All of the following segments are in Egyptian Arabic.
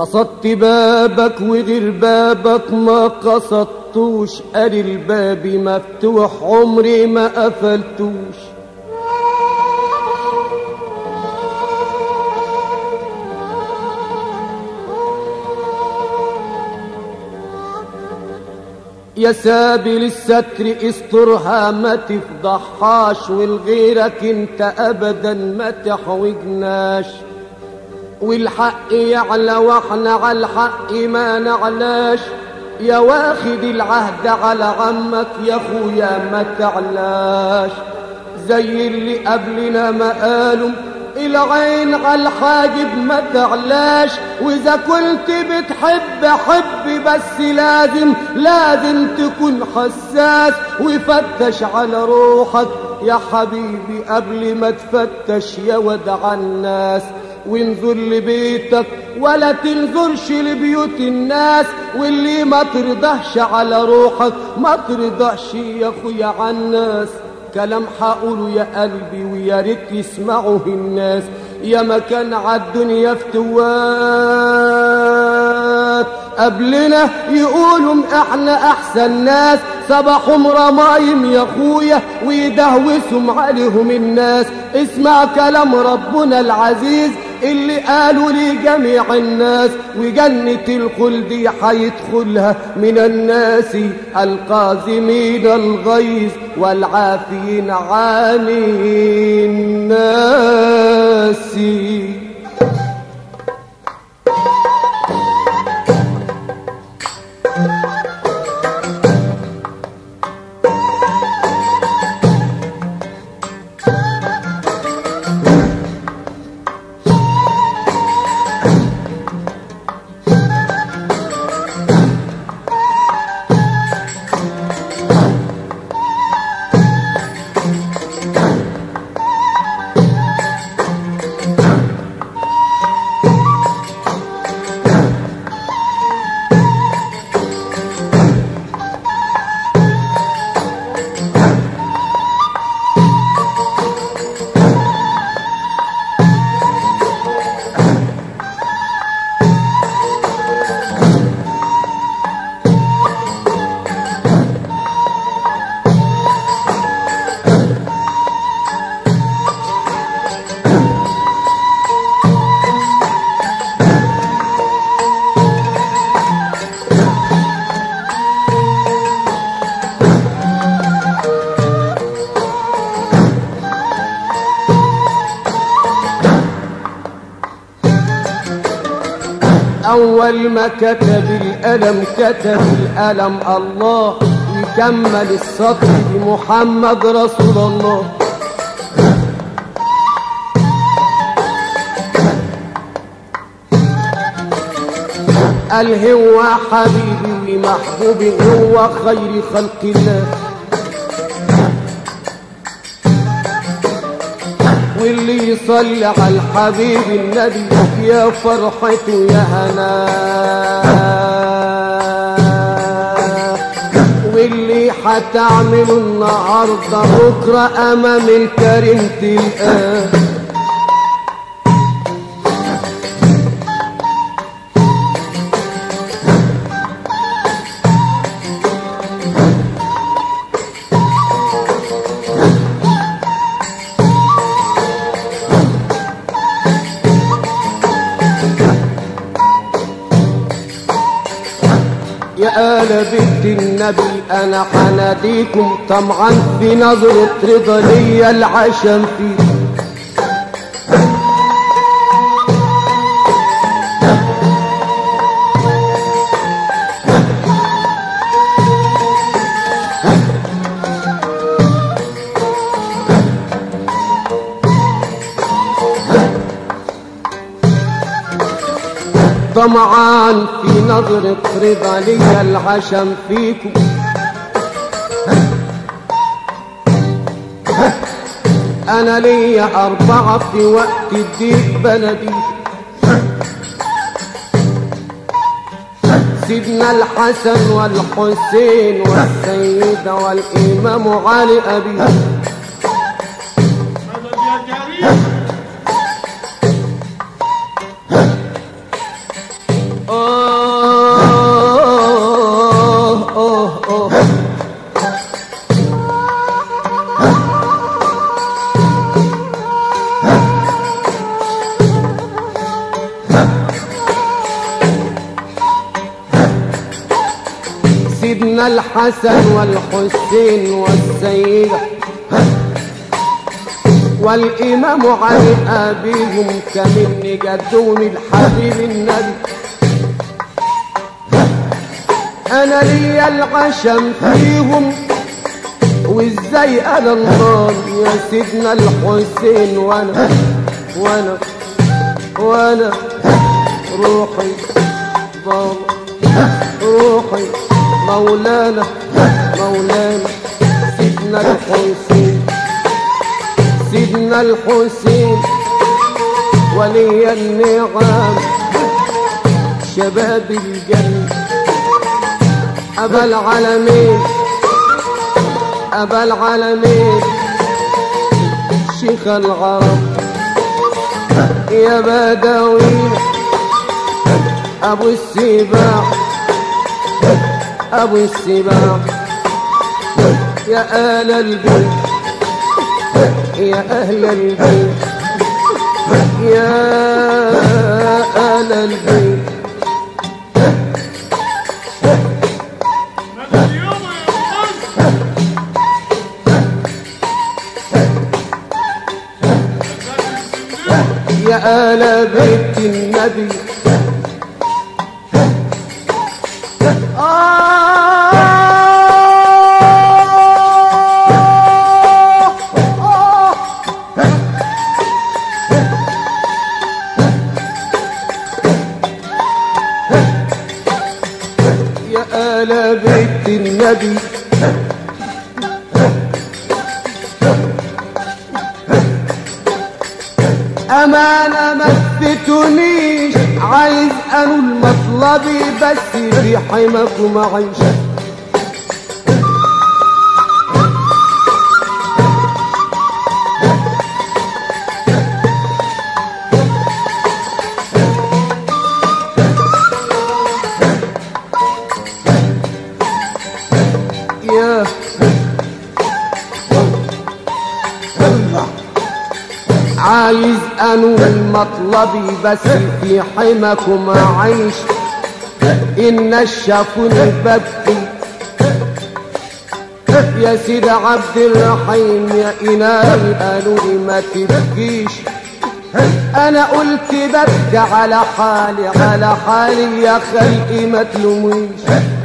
قصدت بابك وغير بابك ما قصدتوش قال الباب مفتوح عمري ما قفلتوش يا سابل الستر استرها ما تفضحهاش والغيرك انت ابدا ما تحوجناش والحق يعلى واحنا على الحق ما نعلاش يا واخد العهد على عمك يا اخويا ما تعلاش زي اللي قبلنا ما قالوا العين على الحاجب ما تعلاش واذا كنت بتحب حب بس لازم لازم تكون حساس وفتش على روحك يا حبيبي قبل ما تفتش يا ودع الناس وانظر لبيتك ولا تنظرش لبيوت الناس واللي ما ترضاش على روحك ما ترضاش يا اخويا على الناس كلام حقوله يا قلبي ويا ريت يسمعه الناس يا مكان عالدنيا فتوات قبلنا يقولوا احنا احسن ناس صباحهم رمايم يا اخويا ويدهوسهم عليهم الناس اسمع كلام ربنا العزيز اللي قالوا لجميع الناس وجنة الخلد حيدخلها من الناس القازمين الغيظ والعافين عن الناس أول ما كتب الألم كتب الألم الله يكمل السطر بمحمد رسول الله قال هو حبيبي ومحبوبي هو خير خلق الله واللي يصلي على الحبيب النبي يا فرحته يا هنا واللي حتعمله النهارده بكره امام الكريم تلقاه يا آل بيت النبي أنا حناديكم طمعا في نظرة رضا ليا العشم فيه طمعان في نظرة رضا لي العشم فيكم أنا ليا أربعة في وقت الضيق بلدي سيدنا الحسن والحسين والسيدة والإمام علي أبي مدد يا كريم سيدنا الحسن والحسين والسيدة والإمام علي أبيهم كمن جدون الحبيب النبي أنا لي العشم فيهم وازاي انا الله يا سيدنا الحسين وانا وانا وانا روحي بابا روحي مولانا مولانا سيدنا الحسين سيدنا الحسين ولي النعم شباب الجنة أبا العالمين أبا العالمين شيخ العرب يا بدوي أبو السباع أبو السباع يا أهل البيت يا أهل البيت يا أهل البيت يا آل بيت النبي آه آه يا آل بيت النبي أمانة ما تفتنيش عايز أنول مطلبي بس في حماكم أعيش يا عايز انول مطلبي بس في حماكم اعيش ان الشافوني ببكي يا سيد عبد الرحيم يا إلهي قالوا لي ما تبكيش انا قلت ببكي على حالي على حالي يا خلقي ما تلوميش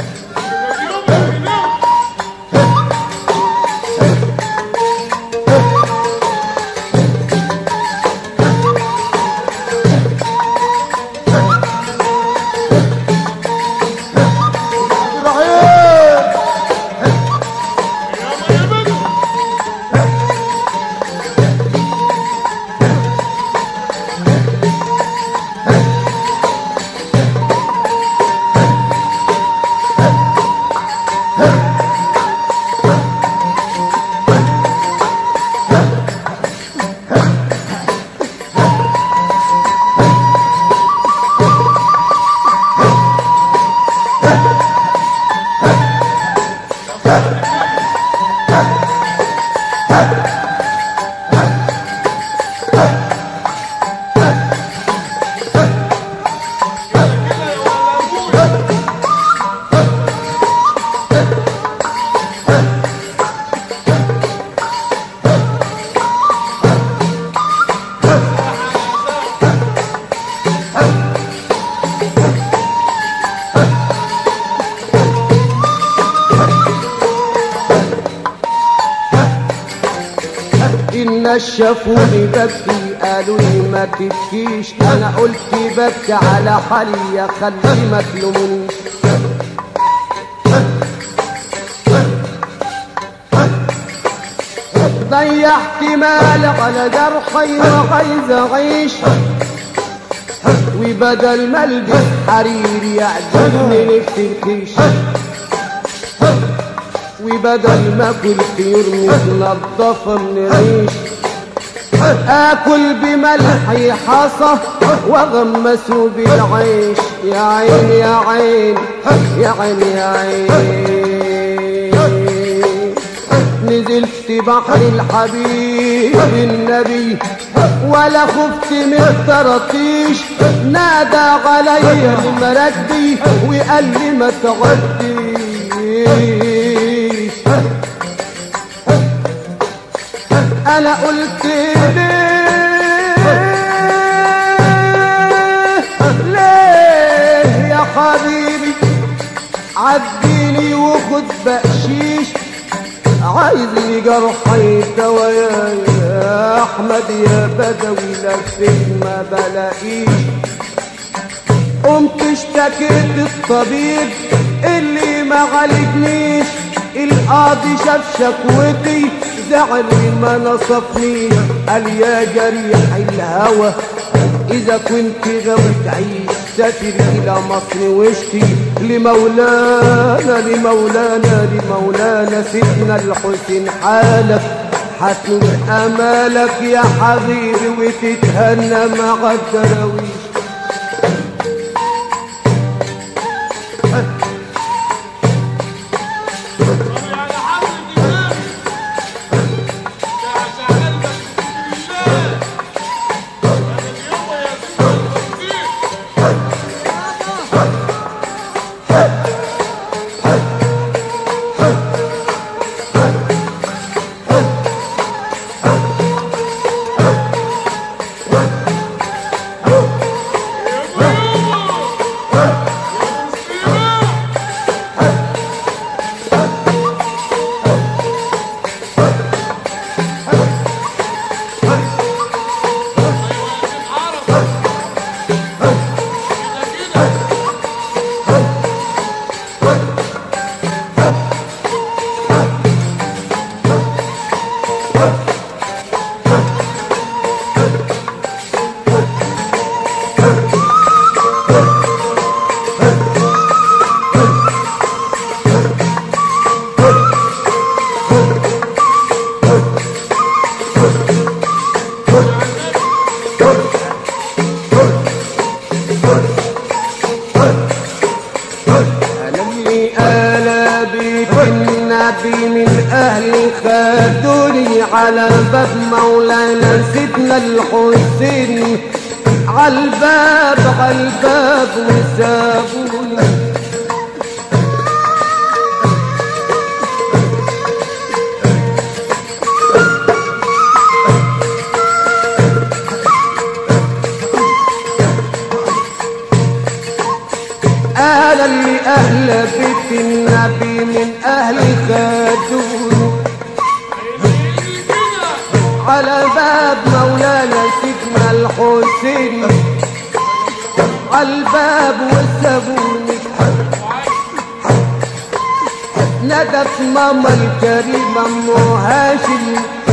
إن الشافوني ببكي قالوا لي ما تبكيش أنا قلت ببكي على حالي يا خلي ما تلومونيش ضيعت مال على جرحي وعايز أعيش وبدل ما البس حرير يعجبني نفسي الكيش وبدل ما اكل طيور متنضفه من ريش اكل بملحي حصى واغمسه بالعيش يا عين يا عين يا عين يا عين نزلت بحر الحبيب النبي ولا خفت من الطراطيش نادى علي المردي وقال لي ما تعدي انا قلت ليه ليه يا حبيبي عديني وخد بقشيش عايز جرحي دوايا يا احمد يا بدوي لفيت ما بلاقيش قمت اشتكيت الطبيب اللي ما عالجنيش القاضي شاف شكوتي زعل ما نصفنيش قال يا جريح الهوى اذا كنت غاوي تعيش سافر الى مصر واشتي لمولانا لمولانا لمولانا سيدنا الحسين حالك حتنور امالك يا حبيبي وتتهنى مع الدراويش يعني حافظ الدماغ يا شغال بس بالله يعني اليوم يا سيدي أنا اللي أنا بيت النبي من أهلي خدوني على باب مولانا سيدنا الحسين عالباب عالباب وسابوني أنا اللي أهل بيت النبي من أهلي خدوني على باب مولانا سيدنا الحسين عالباب وسابوني ندت ماما الكريمة أم هاشم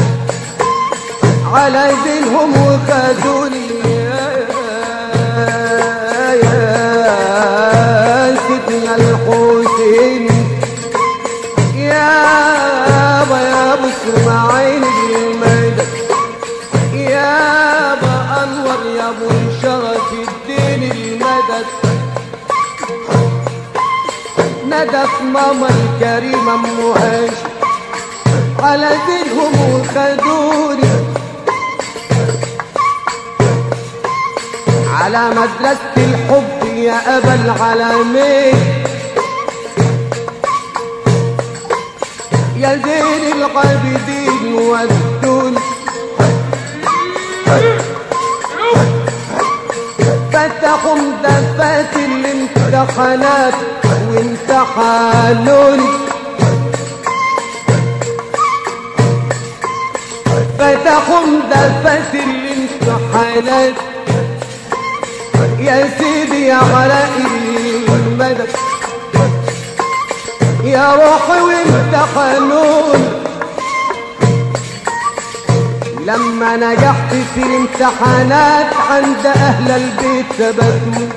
على دينهم وخدوني يا- يا سيدنا الحسين يا ابا يا ابو اسماعيل المدد يا ابا انور يا ابو شرف الدين المدد ندف ماما الكريمة ام هاشم على دينهم وخدوني على مدرسة الحب يا أبا العالمين يا زين العابدين والدون فتحوا مدفات الامتحانات وامتحانوني فتحوا مدفات الامتحانات يا سيدي يا علاء المدد يا روحي وانت قانون لما نجحت في الامتحانات عند اهل البيت ثبتوا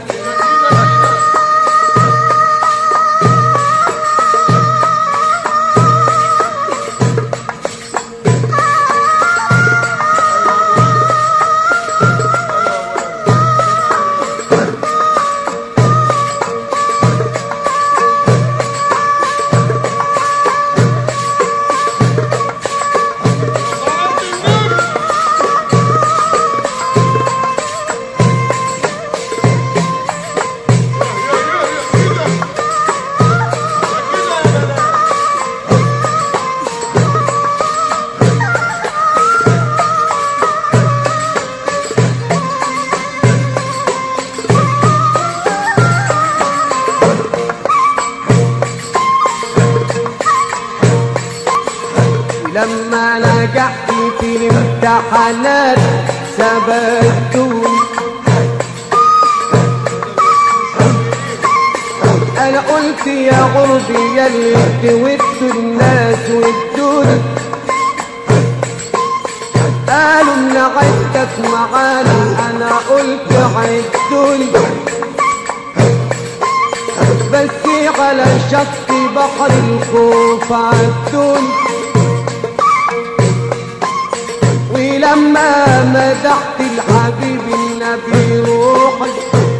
ولما نجحت في الامتحانات ثبتوني انا قلت يا غربي يا اللي ودوا الناس والدنيا قالوا ان عدتك معانا انا قلت عدوني بس على شط بحر الخوف عدوني ولما مدحت الحبيب النبي روحي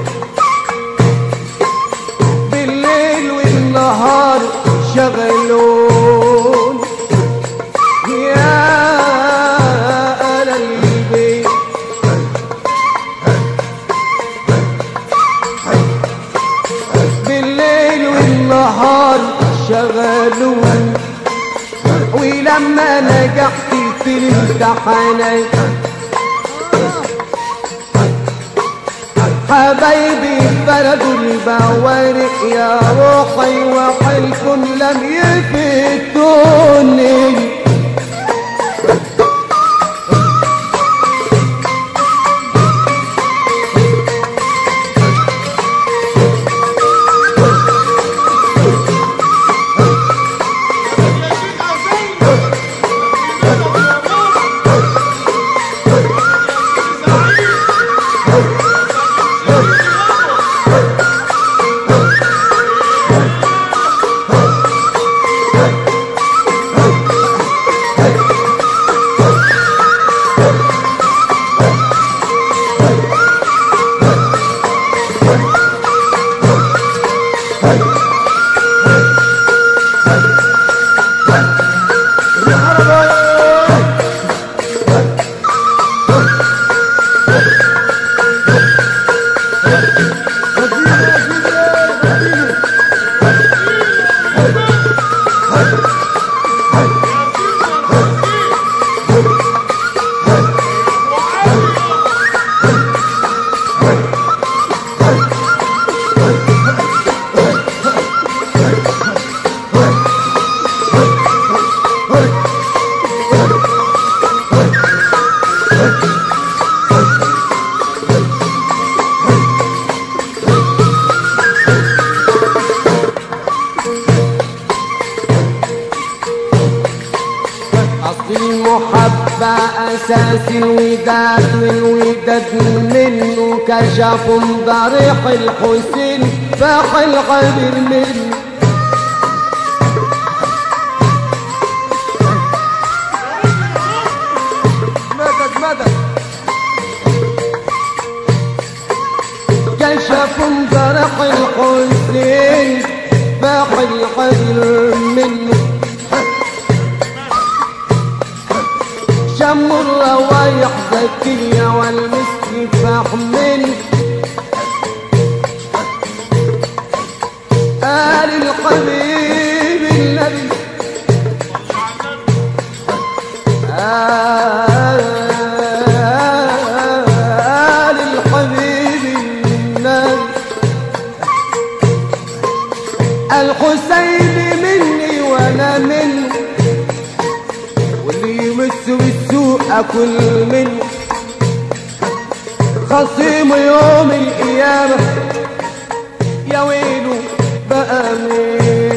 بالليل والنهار شغلون يا أهل البيت بالليل والنهار شغلون ولما نجحت في الامتحانات حبايبي بلدوا البوارق يا روحي وحلف لم يفتوني أصل المحبة أساس الوداد والوداد منه كشف ضريح الحسين فاح الغبر منه مدد مدد كشف ضريح الحسين فاح الغبر منه شم الروايح زكية والمسك فحمل آل الحبيب النبي آل الحبيب النبي الحسين مني وانا منه واللي يمس بالسوء اكل منه خصيم يوم القيامة يا ويله بقى مين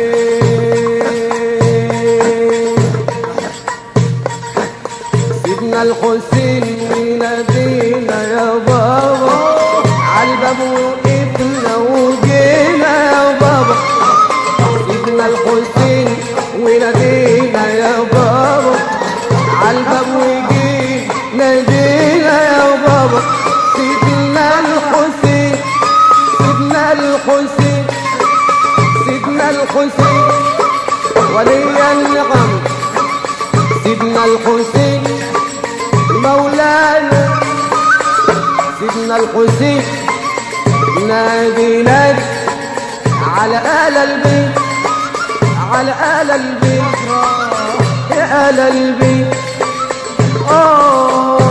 سيدنا الحسين ونادينا يا بابا عالباب وقفنا وجينا يا بابا سيدنا الحسين ونادينا يا بابا عالباب وجينا نادينا يا بابا سيدنا الحسين سيدنا الحسين سيدنا الحسين ولي النعم سيدنا الحسين مولانا سيدنا الحسين نادي نادي على آل البيت على آل البيت يا آل البيت آه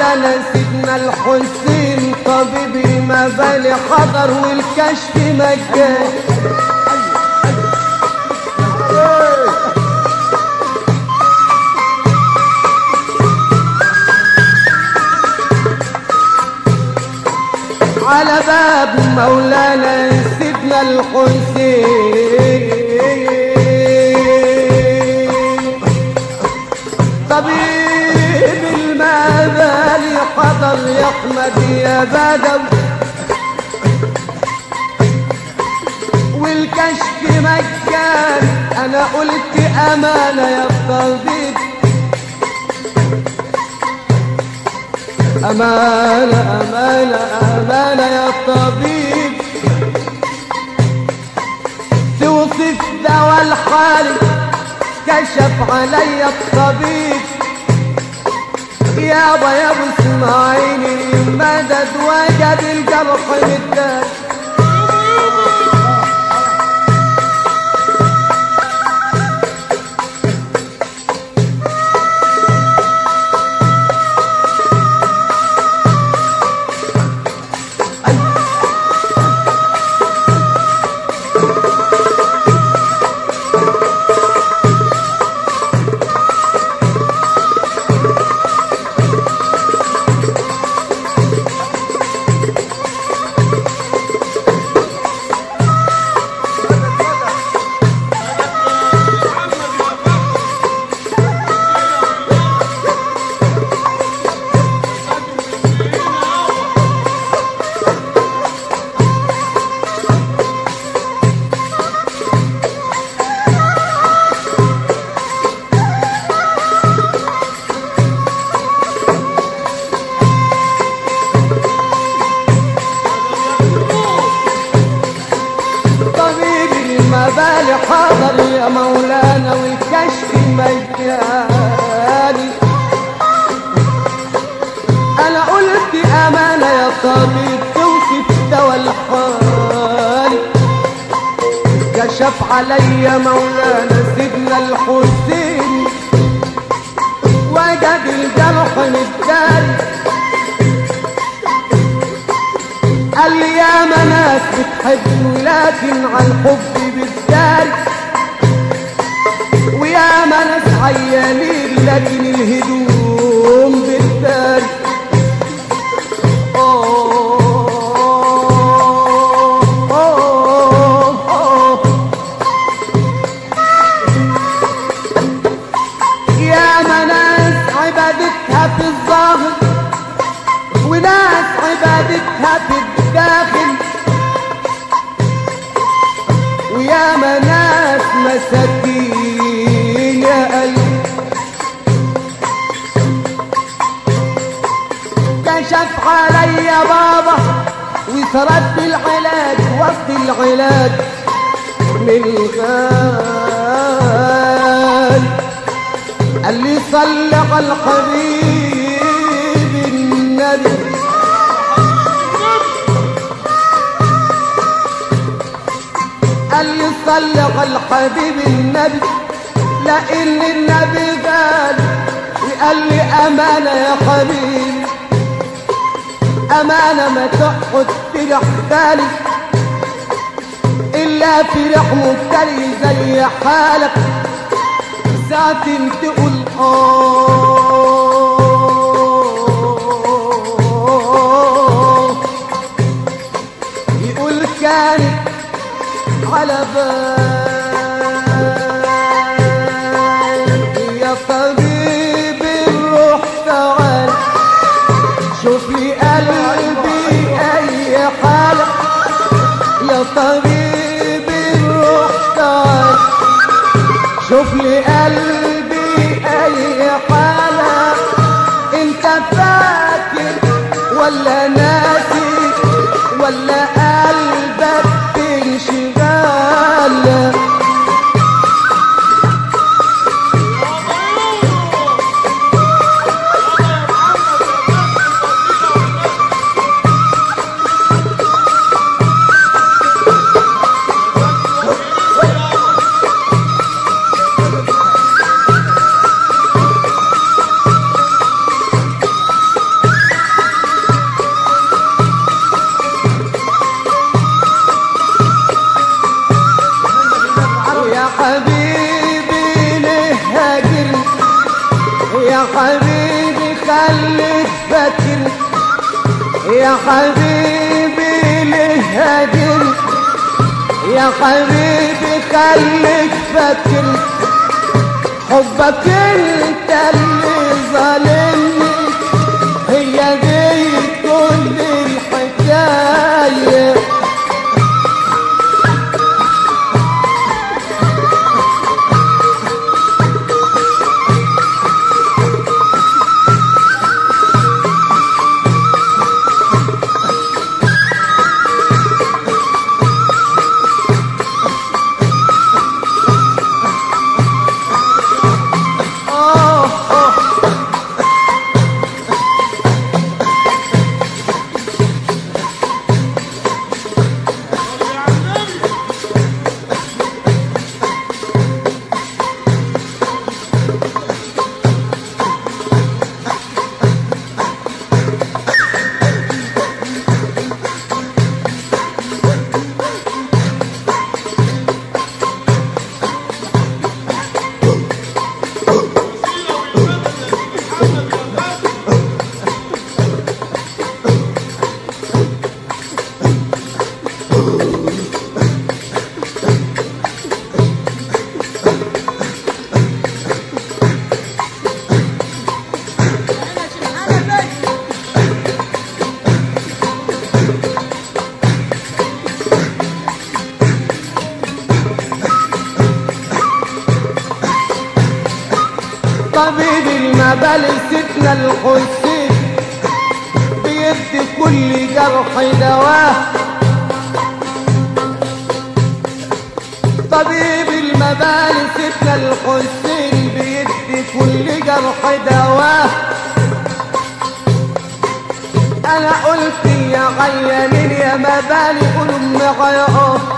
مولانا سيدنا الحسين طبيب المبالي حضر والكشف مجاني على باب مولانا سيدنا الحسين طبيب المبالي حضر يا احمد يا بدو والكشف مجان انا قلت امانه يا طبيب أمانة أمانة أمانة يا طبيب توصف دواء الحالي كشف علي الطبيب يابا يا ابو اسماعيل مدد وجد الجرح مدد طبيب المبالي حاضر يا مولانا والكشف مجاني انا قلت امانه يا طبيب توصف دواء الحالي كشف علي مولانا سيدنا الحسين وجد الجرح متداري قال لي يا ناس بتحبني لكن عن حبي بالداري ويا ناس عيانين لكن الهدوم بالداري أوه، أوه، أوه. يا ناس عبادتها في الظاهر وناس عبادتها في الداخل ويا ناس مساكين يا قلبي كشف علي يا بابا وسرد العلاج وسط العلاج من الغال قال لي صل على الحبيب النبي قال لي صل على الحبيب النبي لان النبي قال وقال لي امانه يا حبيبي امانه ما تقعد ترح بالي الا في رح مبتلي زي حالك ساعة تقول آه يقول كانت على بال يا طبيب الروح تعال شوف لي قلبي اي حالة يا طبيب الروح تعال شوف لي قلبي اي حالة انت فاكر ولا ناسي ولا قلبك بانشغال حبيبي ليه هاجرني يا حبيبي خليك فاكر يا حبيبي ليه هاجرني يا حبيبي خليك فاكر حبك انت اللي ظالمني هي دي كل الحكايه آه آه يا النبي طبيب المبالي سيدنا الحسين بيدي كل جرح دواه طبيب المبالي سيدنا الحسين بيدي كل جرح دواه انا قلت يا عيانين يا مبالي قولوا معايا اه